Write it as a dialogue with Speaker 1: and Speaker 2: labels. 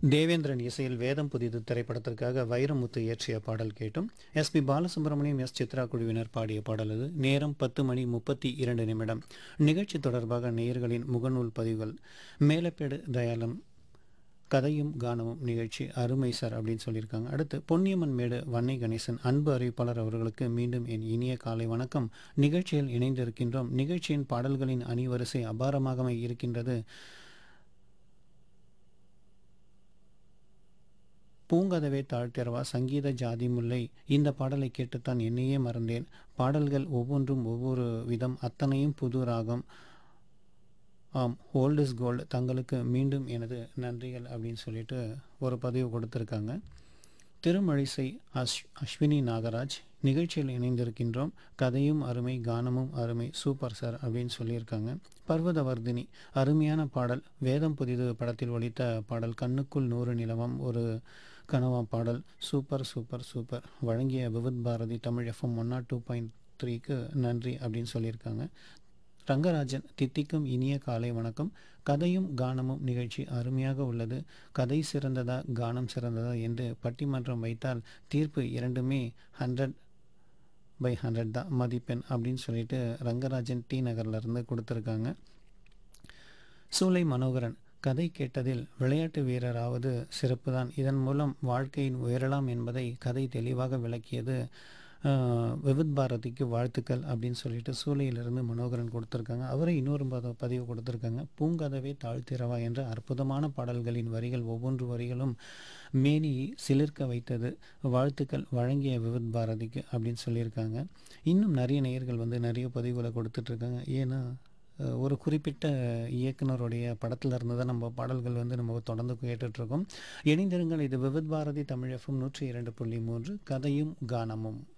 Speaker 1: தேவேந்திரன் இசையில் வேதம் புதிது திரைப்படத்திற்காக வைரமுத்து இயற்றிய பாடல் கேட்டும் எஸ்பி பாலசுப்ரமணியம் எஸ் சித்ரா குழுவினர் பாடிய பாடல் அது நேரம் பத்து மணி முப்பத்தி இரண்டு நிமிடம் நிகழ்ச்சி தொடர்பாக நேயர்களின் முகநூல் பதிவுகள் மேலப்பேடு தயாளம் கதையும் கானமும் நிகழ்ச்சி அருமை சார் அப்படின்னு சொல்லியிருக்காங்க அடுத்து பொன்னியம்மன் மேடு வன்னை கணேசன் அன்பு அறிவிப்பாளர் அவர்களுக்கு மீண்டும் என் இனிய காலை வணக்கம் நிகழ்ச்சியில் இணைந்திருக்கின்றோம் நிகழ்ச்சியின் பாடல்களின் அணிவரிசை அபாரமாக இருக்கின்றது பூங்கதவே தாழ்த்திரவா சங்கீத ஜாதி முல்லை இந்த பாடலை கேட்டுத்தான் என்னையே மறந்தேன் பாடல்கள் ஒவ்வொன்றும் ஒவ்வொரு விதம் அத்தனையும் புது ராகம் ஆம் ஓல்ட் இஸ் கோல்டு தங்களுக்கு மீண்டும் எனது நன்றிகள் அப்படின்னு சொல்லிட்டு ஒரு பதிவு கொடுத்துருக்காங்க திருமழிசை அஸ் அஸ்வினி நாகராஜ் நிகழ்ச்சியில் இணைந்திருக்கின்றோம் கதையும் அருமை கானமும் அருமை சூப்பர் சார் அப்படின்னு சொல்லியிருக்காங்க பர்வதவர்தினி அருமையான பாடல் வேதம் புதிது படத்தில் ஒலித்த பாடல் கண்ணுக்குள் நூறு நிலவம் ஒரு கனவா பாடல் சூப்பர் சூப்பர் சூப்பர் வழங்கிய Vividh Bharati Tamil FM one nought two point த்ரீக்கு நன்றி அப்படின்னு சொல்லியிருக்காங்க ரங்கராஜன் தித்திக்கும் இனிய காலை வணக்கம் கதையும் கானமும் நிகழ்ச்சி அருமையாக உள்ளது கதை சிறந்ததா கானம் சிறந்ததா என்று பட்டிமன்றம் வைத்தால் தீர்ப்பு இரண்டுமே ஹண்ட்ரட் பை ஹண்ட்ரட் தான் மதிப்பெண் அப்படின்னு சொல்லிட்டு ரங்கராஜன் டி நகர்லேருந்து கொடுத்துருக்காங்க சூலை மனோகரன் கதை கேட்டதில் விளையாட்டு வீரராவது சிறப்புதான் இதன் மூலம் வாழ்க்கையின் உயரலாம் என்பதை கதை தெளிவாக விளக்கியது விவித் பாரதிக்கு வாழ்த்துக்கள் அப்படின்னு சொல்லிட்டு சூளையிலிருந்து மனோகரன் கொடுத்துருக்காங்க அவரை இன்னொரு பத பதிவு கொடுத்துருக்காங்க பூங்கதவே தாழ்த்திரவா என்ற அற்புதமான பாடல்களின் வரிகள் ஒவ்வொன்று வரிகளும் மேனியை சிலிர்க்க வைத்தது வாழ்த்துக்கள் வழங்கிய விவித் பாரதிக்கு அப்படின்னு சொல்லியிருக்காங்க இன்னும் நிறைய நேயர்கள் வந்து நிறைய பதிவுகளை கொடுத்துட்ருக்காங்க ஏன்னா ஒரு குறிப்பிட்ட இயக்குனருடைய படத்தில் இருந்து தான் நம்ம பாடல்கள் வந்து நம்ம தொடர்ந்து கேட்டுட்ருக்கோம் இணைந்திருங்கள் இது விவித் பாரதி தமிழ் எஃப்எம் நூற்றி இரண்டு புள்ளி மூன்று கதையும் கானமும்